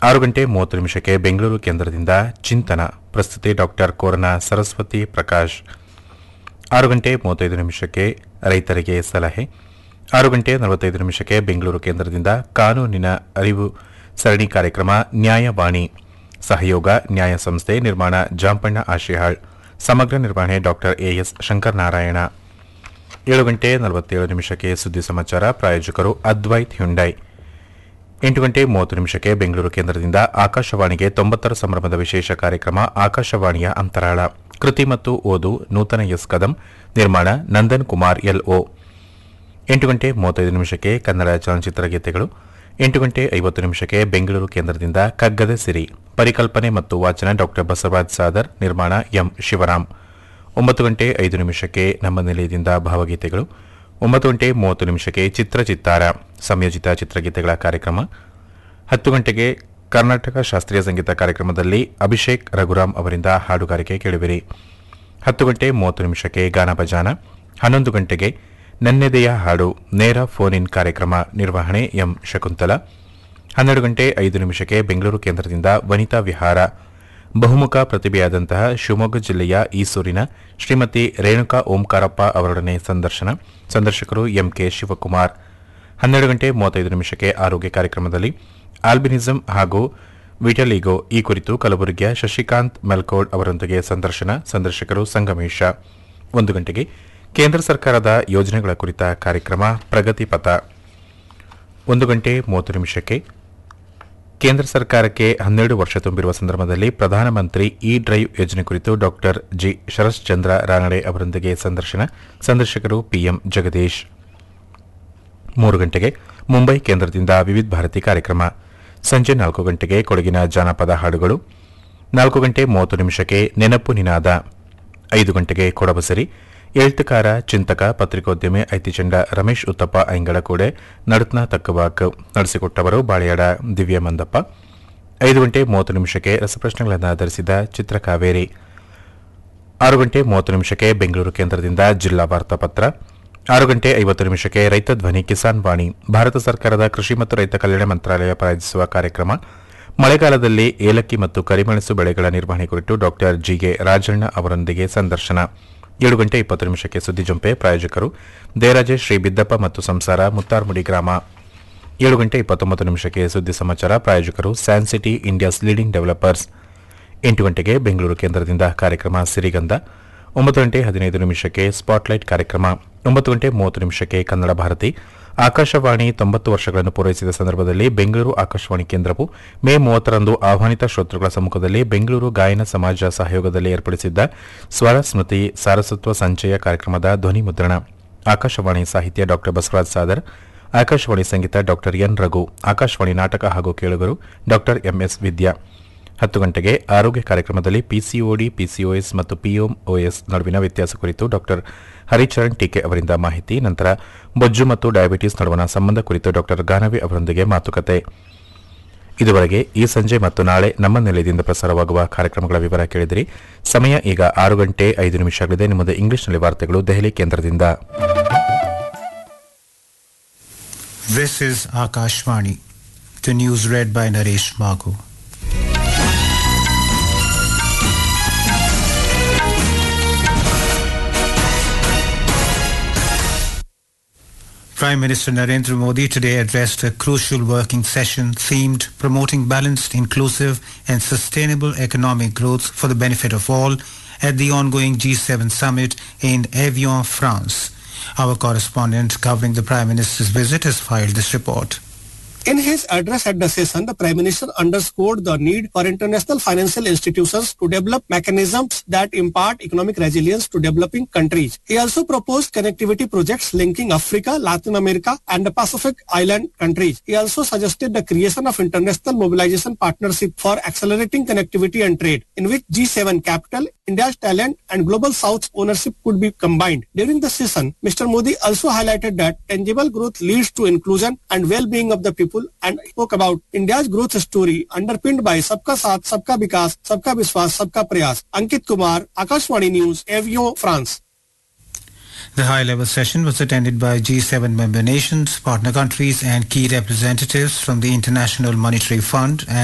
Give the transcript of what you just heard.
ಆರು ಗಂಟೆ ಮೂವತ್ತು ನಿಮಿಷಕ್ಕೆ ಬೆಂಗಳೂರು ಕೇಂದ್ರದಿಂದ ಚಿಂತನ ಪ್ರಸ್ತುತಿ ಡಾಕ್ಟರ್ ಕೋರನ ಸರಸ್ವತಿ ಪ್ರಕಾಶ್ ಆರು ಗಂಟೆ ಮೂವತ್ತೈದು ನಿಮಿಷಕ್ಕೆ ರೈತರಿಗೆ ಸಲಹೆ ಆರು ಗಂಟೆ ನಲವತ್ತೈದು ನಿಮಿಷಕ್ಕೆ ಬೆಂಗಳೂರು ಕೇಂದ್ರದಿಂದ ಕಾನೂನಿನ ಅರಿವು ಸರಣಿ ಕಾರ್ಯಕ್ರಮ ನ್ಯಾಯವಾಣಿ ಸಹಯೋಗ ನ್ಯಾಯ ಸಂಸ್ಥೆ ನಿರ್ಮಾಣ ಜಾಂಪಣ್ಣ ಆಶಿಹಾಳ್ ಸಮಗ್ರ ನಿರ್ವಹಣೆ ಡಾಕ್ಟರ್ ಎಎಸ್ ಶಂಕರನಾರಾಯಣ ಏಳು ಗಂಟೆ ನಲವತ್ತೇಳು ನಿಮಿಷಕ್ಕೆ ಸುದ್ದಿ ಸಮಾಚಾರ ಪ್ರಾಯೋಜಕರು ಅದ್ವೈತ್ ಹ್ಯುಂಡೈ ಎಂಟು ಗಂಟೆ ಮೂವತ್ತು ನಿಮಿಷಕ್ಕೆ ಬೆಂಗಳೂರು ಕೇಂದ್ರದಿಂದ ಆಕಾಶವಾಣಿಗೆ ತೊಂಬತ್ತರ ಸಂಭ್ರಮದ ವಿಶೇಷ ಕಾರ್ಯಕ್ರಮ ಆಕಾಶವಾಣಿಯ ಅಂತರಾಳ ಕೃತಿ ಮತ್ತು ಓದು ನೂತನ ಎಸ್ ಕದಂ ನಿರ್ಮಾಣ ನಂದನ್ ಕುಮಾರ್ ಎಲ್ಒ ಎಂಟು ಗಂಟೆ ಮೂವತ್ತೈದು ನಿಮಿಷಕ್ಕೆ ಕನ್ನಡ ಚಲನಚಿತ್ರ ಗೀತೆಗಳು ಎಂಟು ಗಂಟೆ ಐವತ್ತು ನಿಮಿಷಕ್ಕೆ ಬೆಂಗಳೂರು ಕೇಂದ್ರದಿಂದ ಕಗ್ಗದ ಸಿರಿ ಪರಿಕಲ್ಪನೆ ಮತ್ತು ವಾಚನ ಡಾಕ್ಟರ್ ಬಸವರಾಜ್ ಸಾದರ್ ನಿರ್ಮಾಣ ಎಂ ಶಿವರಾಮ್ ಒಂಬತ್ತು ಗಂಟೆ ಐದು ನಿಮಿಷಕ್ಕೆ ನಮ್ಮ ನಿಲಯದಿಂದ ಭಾವಗೀತೆಗಳು ಒಂಬತ್ತು ಗಂಟೆ ಮೂವತ್ತು ನಿಮಿಷಕ್ಕೆ ಚಿತ್ರಚಿತ್ತಾರ ಸಂಯೋಜಿತ ಚಿತ್ರಗೀತೆಗಳ ಕಾರ್ಯಕ್ರಮ ಹತ್ತು ಗಂಟೆಗೆ ಕರ್ನಾಟಕ ಶಾಸ್ತ್ರೀಯ ಸಂಗೀತ ಕಾರ್ಯಕ್ರಮದಲ್ಲಿ ಅಭಿಷೇಕ್ ರಘುರಾಮ್ ಅವರಿಂದ ಹಾಡುಗಾರಿಕೆ ಕೇಳುವಿರಿ ಹತ್ತು ಗಂಟೆ ಮೂವತ್ತು ನಿಮಿಷಕ್ಕೆ ಗಾನ ಭಜಾನ ಹನ್ನೊಂದು ಗಂಟೆಗೆ ನನ್ನೆದೆಯ ಹಾಡು ನೇರ ಫೋನ್ ಇನ್ ಕಾರ್ಯಕ್ರಮ ನಿರ್ವಹಣೆ ಎಂ ಶಕುಂತಲ ಹನ್ನೆರಡು ಗಂಟೆ ಐದು ನಿಮಿಷಕ್ಕೆ ಬೆಂಗಳೂರು ಕೇಂದ್ರದಿಂದ ವನಿತಾ ವಿಹಾರ ಬಹುಮುಖ ಪ್ರತಿಭೆಯಾದಂತಹ ಶಿವಮೊಗ್ಗ ಜಿಲ್ಲೆಯ ಈಸೂರಿನ ಶ್ರೀಮತಿ ರೇಣುಕಾ ಓಂಕಾರಪ್ಪ ಅವರೊಡನೆ ಸಂದರ್ಶನ ಸಂದರ್ಶಕರು ಎಂಕೆ ಶಿವಕುಮಾರ್ ಹನ್ನೆರಡು ಗಂಟೆ ಮೂವತ್ತೈದು ನಿಮಿಷಕ್ಕೆ ಆರೋಗ್ಯ ಕಾರ್ಯಕ್ರಮದಲ್ಲಿ ಆಲ್ಬಿನಿಸಂ ಹಾಗೂ ವಿಟಲಿಗೋ ಈ ಕುರಿತು ಕಲಬುರಗಿಯ ಶಶಿಕಾಂತ್ ಮೆಲ್ಕೋಡ್ ಅವರೊಂದಿಗೆ ಸಂದರ್ಶನ ಸಂದರ್ಶಕರು ಸಂಗಮೇಶ ಒಂದು ಗಂಟೆಗೆ ಕೇಂದ್ರ ಸರ್ಕಾರದ ಯೋಜನೆಗಳ ಕುರಿತ ಕಾರ್ಯಕ್ರಮ ಪ್ರಗತಿ ಪಥ ಒಂದು ಗಂಟೆ ಮೂವತ್ತು ನಿಮಿಷಕ್ಕೆ ಕೇಂದ್ರ ಸರ್ಕಾರಕ್ಕೆ ಹನ್ನೆರಡು ವರ್ಷ ತುಂಬಿರುವ ಸಂದರ್ಭದಲ್ಲಿ ಪ್ರಧಾನಮಂತ್ರಿ ಇ ಡ್ರೈವ್ ಯೋಜನೆ ಕುರಿತು ಡಾಕ್ಟರ್ ಜಿ ಶರಶ್ಚಂದ್ರ ರಾನಡೆ ಅವರೊಂದಿಗೆ ಸಂದರ್ಶನ ಸಂದರ್ಶಕರು ಪಿಎಂ ಜಗದೀಶ್ ಮೂರು ಗಂಟೆಗೆ ಮುಂಬೈ ಕೇಂದ್ರದಿಂದ ವಿವಿಧ ಭಾರತಿ ಕಾರ್ಯಕ್ರಮ ಸಂಜೆ ನಾಲ್ಕು ಗಂಟೆಗೆ ಕೊಡಗಿನ ಜಾನಪದ ಹಾಡುಗಳು ನಾಲ್ಕು ಗಂಟೆ ಮೂವತ್ತು ನಿಮಿಷಕ್ಕೆ ನೆನಪು ನಿನಾದ ಐದು ಗಂಟೆಗೆ ಕೊಡಬಸರಿ ಎಳ್ತುಕಾರ ಚಿಂತಕ ಪತ್ರಿಕೋದ್ಯಮಿ ಐತಿಚಂಡ ರಮೇಶ್ ಉತ್ತಪ್ಪ ಐಂಗಳಕೋಡೆ ನಡುತ್ನ ತಕ್ಕವಾಕ್ ನಡೆಸಿಕೊಟ್ಟವರು ಬಾಳೆಯಾಡ ದಿವ್ಯ ಮಂದಪ್ಪ ಐದು ಗಂಟೆ ಮೂವತ್ತು ನಿಮಿಷಕ್ಕೆ ರಸಪ್ರಶ್ನೆಗಳನ್ನು ಆಧರಿಸಿದ ಚಿತ್ರಕಾವೇರಿ ಆರು ಗಂಟೆ ಮೂವತ್ತು ನಿಮಿಷಕ್ಕೆ ಬೆಂಗಳೂರು ಕೇಂದ್ರದಿಂದ ಜಿಲ್ಲಾ ವಾರ್ತಾಪತ್ರ ಆರು ಗಂಟೆ ಐವತ್ತು ನಿಮಿಷಕ್ಕೆ ರೈತ ಧ್ವನಿ ಕಿಸಾನ್ ವಾಣಿ ಭಾರತ ಸರ್ಕಾರದ ಕೃಷಿ ಮತ್ತು ರೈತ ಕಲ್ಯಾಣ ಮಂತ್ರಾಲಯ ಪ್ರಾಯೋಜಿಸುವ ಕಾರ್ಯಕ್ರಮ ಮಳೆಗಾಲದಲ್ಲಿ ಏಲಕ್ಕಿ ಮತ್ತು ಕರಿಮೆಣಸು ಬೆಳೆಗಳ ನಿರ್ವಹಣೆ ಕುರಿತು ಡಾಕ್ಟರ್ ಜಿಗೆ ರಾಜಣ್ಣ ಅವರೊಂದಿಗೆ ಸಂದರ್ಶನ ಏಳು ಗಂಟೆ ಇಪ್ಪತ್ತು ನಿಮಿಷಕ್ಕೆ ಸುದ್ದಿ ಜಂಪೆ ಪ್ರಾಯೋಜಕರು ದೇರಾಜೆ ಶ್ರೀ ಬಿದ್ದಪ್ಪ ಮತ್ತು ಸಂಸಾರ ಮುತ್ತಾರ್ಮುಡಿ ಗ್ರಾಮ ಏಳು ಗಂಟೆ ಇಪ್ಪತ್ತೊಂಬತ್ತು ನಿಮಿಷಕ್ಕೆ ಸುದ್ದಿ ಸಮಾಚಾರ ಪ್ರಾಯೋಜಕರು San City India's leading developers ಎಂಟು ಗಂಟೆಗೆ ಬೆಂಗಳೂರು ಕೇಂದ್ರದಿಂದ ಕಾರ್ಯಕ್ರಮ ಸಿರಿಗಂಧ ಒಂಬತ್ತು ಗಂಟೆ ಹದಿನೈದು ನಿಮಿಷಕ್ಕೆ ಸ್ಪಾಟ್ಲೈಟ್ ಕಾರ್ಯಕ್ರಮ ಒಂಬತ್ತು ಗಂಟೆ ಮೂವತ್ತು ನಿಮಿಷಕ್ಕೆ ಕನ್ನಡ ಭಾರತಿ ಆಕಾಶವಾಣಿ ತೊಂಬತ್ತು ವರ್ಷಗಳನ್ನು ಪೂರೈಸಿದ ಸಂದರ್ಭದಲ್ಲಿ ಬೆಂಗಳೂರು ಆಕಾಶವಾಣಿ ಕೇಂದ್ರವು ಮೇ ಮೂವತ್ತರಂದು ಆಹ್ವಾನಿತ ಶ್ರೋತೃಗಳ ಸಮ್ಮುಖದಲ್ಲಿ ಬೆಂಗಳೂರು ಗಾಯನ ಸಮಾಜ ಸಹಯೋಗದಲ್ಲಿ ಏರ್ಪಡಿಸಿದ್ದ ಸ್ವರ ಸ್ಮೃತಿ ಸಾರಸ್ವತ್ವ ಸಂಚಯ ಕಾರ್ಯಕ್ರಮದ ಧ್ವನಿ ಮುದ್ರಣ ಆಕಾಶವಾಣಿ ಸಾಹಿತ್ಯ ಡಾ ಬಸವರಾಜ್ ಸಾದರ್ ಆಕಾಶವಾಣಿ ಸಂಗೀತ ಡಾ ಎನ್ ರಘು ಆಕಾಶವಾಣಿ ನಾಟಕ ಹಾಗೂ ಕೇಳುಗರು ಡಾ ಎಂಎಸ್ ವಿದ್ಯಾ ಹತ್ತು ಗಂಟೆಗೆ ಆರೋಗ್ಯ ಕಾರ್ಯಕ್ರಮದಲ್ಲಿ ಪಿಸಿಒಡಿ ಪಿಸಿಒಎಸ್ ಮತ್ತು ಪಿಒಎಸ್ ನಡುವಿನ ವ್ಯತ್ಯಾಸ ಕುರಿತು ಡಾ ಹರಿಚರಣ್ ಟೀಕೆ ಅವರಿಂದ ಮಾಹಿತಿ ನಂತರ ಬೊಜ್ಜು ಮತ್ತು ಡಯಾಬಿಟಿಸ್ ನಡುವಣ ಸಂಬಂಧ ಕುರಿತು ಡಾ ಗಾನವಿ ಅವರೊಂದಿಗೆ ಮಾತುಕತೆ ಇದುವರೆಗೆ ಈ ಸಂಜೆ ಮತ್ತು ನಾಳೆ ನಮ್ಮ ನಿಲಯದಿಂದ ಪ್ರಸಾರವಾಗುವ ಕಾರ್ಯಕ್ರಮಗಳ ವಿವರ ಕೇಳಿದಿರಿ ಸಮಯ ಈಗ ಆರು ಗಂಟೆ ಐದು ನಿಮಿಷಗಳಿದೆ ನಿಮ್ಮದು ಇಂಗ್ಲಿಷ್ನಲ್ಲಿ ವಾರ್ತೆಗಳು ದೆಹಲಿ ಕೇಂದ್ರದಿಂದ This is Akashvani. The news read by Naresh Magu. Prime Minister Narendra Modi today addressed a crucial working session themed promoting balanced, inclusive and sustainable economic growth for the benefit of all at the ongoing G7 summit in Evian, France. Our correspondent covering the Prime Minister's visit has filed this report. In his address at the session, the Prime Minister underscored the need for international financial institutions to develop mechanisms that impart economic resilience to developing countries. He also proposed connectivity projects linking Africa, Latin America, and the Pacific Island countries. He also suggested the creation of international mobilization partnership for accelerating connectivity and trade, in which G7 capital, India's talent, and Global South ownership could be combined. During the session, Mr. Modi also highlighted that tangible growth leads to inclusion and well-being of the people and spoke about India's growth story underpinned by Sabka Saath, Sabka Vikas, Sabka Vishwas, Sabka Prayas. Ankit Kumar, Akashwani News, Avion, France. The high-level session was attended by G7 member nations, partner countries and key representatives from the International Monetary Fund